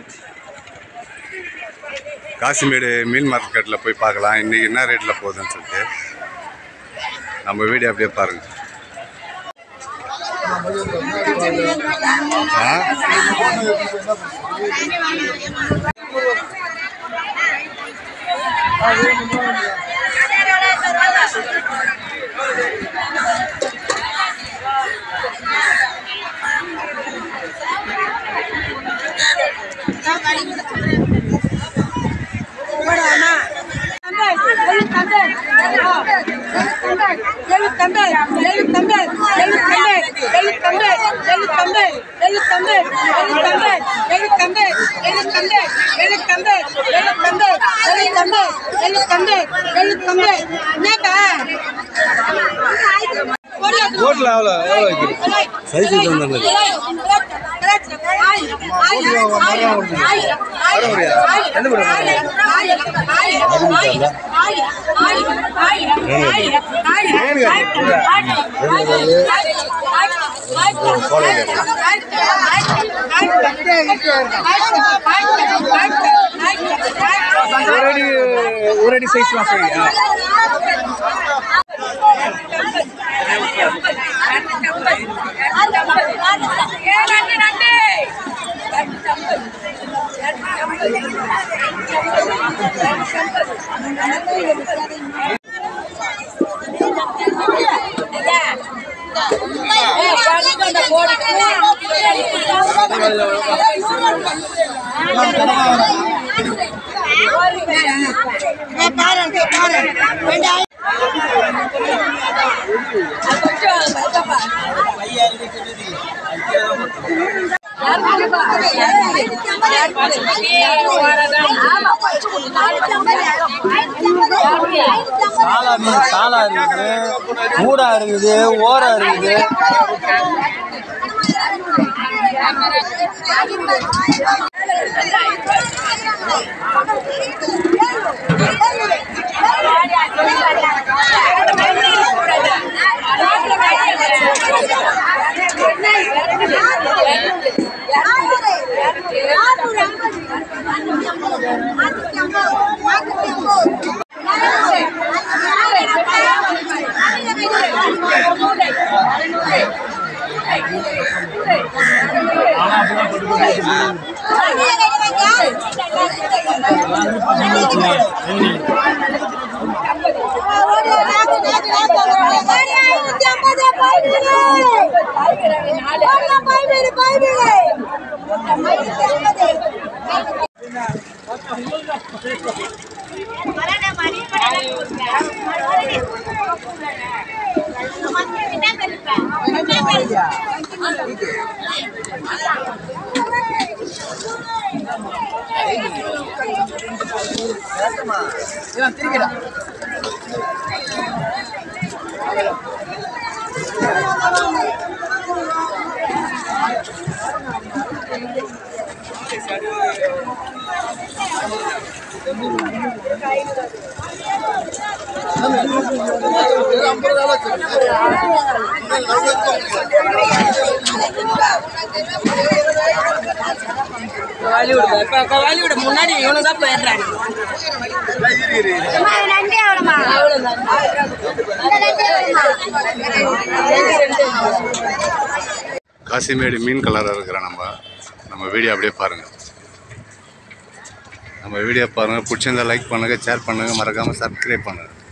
காசிமேடு மீன் மார்க்கெட்டில் போய் பார்க்கலாம் இன்றைக்கி என்ன ரேட்டில் போகுதுன்னு சொல்லிட்டு நம்ம வீடியோ அப்படியே பாருங்க ஆ ரோட்ல எவ்வளோ எவ்வளோ வைக்கிறீங்க சைஸ் தந்தாங்க ஒரு அடி ஒரு அடி சைஸ்லாம் சொல்லுங்க சாலா மீன் சாலா இருக்குது மூடா இருக்குது ஓரா இருக்குது கோவாலியோட முன்னாடி இவனு தான் போயிடுறாங்க காசிமேடு மீன் கலராக இருக்கிற நம்ம நம்ம வீடியோ அப்படியே பாருங்கள் நம்ம வீடியோ பாருங்கள் பிடிச்சிருந்தா லைக் பண்ணுங்கள் ஷேர் பண்ணுங்கள் மறக்காமல் சப்ஸ்கிரைப் பண்ணுங்கள்